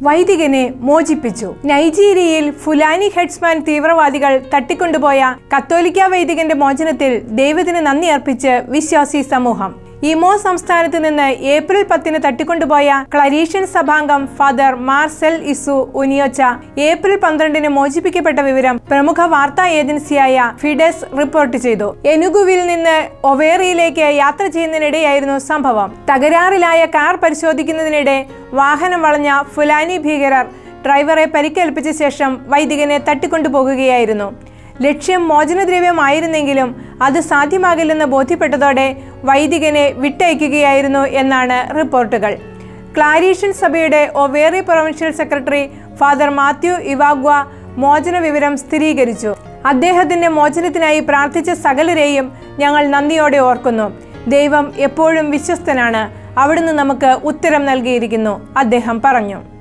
വൈദികനെ മോചിപ്പിച്ചു നൈജീരിയയിൽ ഫുലാനി ഹെഡ്സ്മാൻ തീവ്രവാദികൾ തട്ടിക്കൊണ്ടുപോയ കത്തോലിക്ക വൈദികന്റെ മോചനത്തിൽ ദൈവത്തിന് നന്ദി അർപ്പിച്ച് വിശ്വാസി സമൂഹം ഇമോ സംസ്ഥാനത്ത് നിന്ന് ഏപ്രിൽ പത്തിന് തട്ടിക്കൊണ്ടുപോയ ക്ലരീഷ്യൻ സഭാംഗം Father Marcel Izu Onyeocha April പന്ത്രണ്ടിന് മോചിപ്പിക്കപ്പെട്ട വിവരം പ്രമുഖ വാർത്താ ഏജൻസിയായ ഫിഡസ് റിപ്പോർട്ട് ചെയ്തു എനുഗുവിൽ നിന്ന് ഒവേറിയിലേക്ക് യാത്ര ചെയ്യുന്നതിനിടെയായിരുന്നു സംഭവം തകരാറിലായ കാർ പരിശോധിക്കുന്നതിനിടെ വാഹനം വളഞ്ഞ ഫുലാനി ഭീകരർ ഡ്രൈവറെ പരിക്കേൽപ്പിച്ച ശേഷം വൈദികനെ തട്ടിക്കൊണ്ടുപോകുകയായിരുന്നു ലക്ഷ്യം മോചനദ്രവ്യമായിരുന്നെങ്കിലും അത് സാധ്യമാകില്ലെന്ന് ബോധ്യപ്പെട്ടതോടെ വൈദികനെ വിട്ടയക്കുകയായിരുന്നു എന്നാണ് റിപ്പോർട്ടുകൾ ക്ലാരീഷ്യൻ സഭയുടെ Owerri provincial secretary Father Matthew ഇവാഗ്വ മോചന വിവരം സ്ഥിരീകരിച്ചു അദ്ദേഹത്തിന്റെ മോചനത്തിനായി പ്രാർത്ഥിച്ച സകലരെയും ഞങ്ങൾ നന്ദിയോടെ ഓർക്കുന്നു ദൈവം എപ്പോഴും വിശ്വസ്തനാണ് അവിടുന്ന് നമുക്ക് ഉത്തരം നൽകിയിരിക്കുന്നു അദ്ദേഹം പറഞ്ഞു